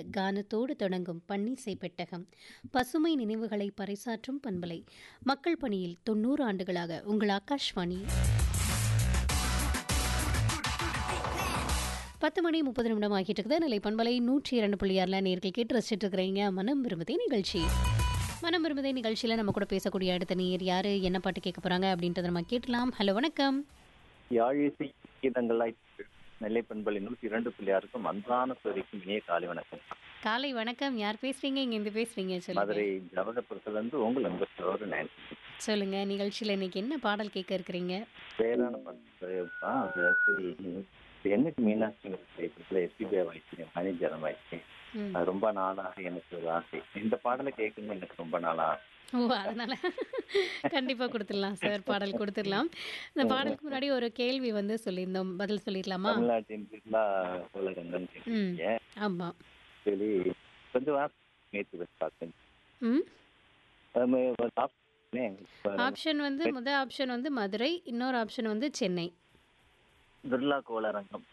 கானத்தோடு தொடங்கும் பன்னிசை பெட்டகம் பசுமை நினைவுகளை பறைசாற்றும் பண்பலை மக்கள் பணியில் தொண்ணூறு ஆண்டுகளாக உங்கள் ஆகாஷ்வாணி பத்து மணி முப்பது நிமிடம் ஆகிட்டு இருக்குது நிலை பண்பலை நூற்றி இரண்டு புள்ளி ஆறில் நேர்கள் கேட்டு ரசிச்சுட்டு இருக்கிறீங்க மனம் விரும்புதே நிகழ்ச்சி மனம் விரும்புதே நிகழ்ச்சியில் நம்ம கூட பேசக்கூடிய அடுத்த நேர் யாரு என்ன பாட்டு கேட்க போறாங்க அப்படின்றத நம்ம கேட்கலாம் ஹலோ வணக்கம் யாழிசை கீதங்களாய் நெல்லை பண்பலை நூற்றி இரண்டு பிள்ளையாருக்கும் அன்பான சோதிக்கும் இனிய காலை வணக்கம் காலை வணக்கம் யார் பேசுறீங்க இங்க இருந்து பேசுறீங்க சொல்லுங்க மதுரை ஜவகபுரத்துல இருந்து உங்கள் நண்பர் சோறு நான் சொல்லுங்க நிகழ்ச்சியில் இன்னைக்கு என்ன பாடல் கேட்க இருக்கிறீங்க பேரான பண்பா அது சரி, என்னைக்கு மீனாட்சி திரைப்படத்துல எஸ்பிபி வாய்ச்சு மணிஜரம் வாய்ச்சு ம். அது ரொம்ப நாளாக எனக்கு ஒரு ஆசை இந்த பாடலை கேட்கணும் எனக்கு ரொம்ப நாளா ஆசை. ஓ அதனால கண்டிப்பா கொடுத்துடலாம் சார் பாடல் கொடுத்துடலாம் இந்த பாடலுக்கு முன்னாடி ஒரு கேள்வி வந்து சொல்லியிருந்தோம் பதில் சொல்லிடலாமா தமிழ்நாட்டின் பிர்லா உலகங்கன்னு கேட்டீங்க ஆமா சரி கொஞ்சம் வார்த்தை நேற்று வச்சு பார்த்தேன் ம் அது ஒரு option இப்ப ஆப்ஷன் வந்து முதல் ஆப்ஷன் வந்து மதுரை இன்னொரு ஆப்ஷன் வந்து சென்னை பிர்லா கோளரங்கம்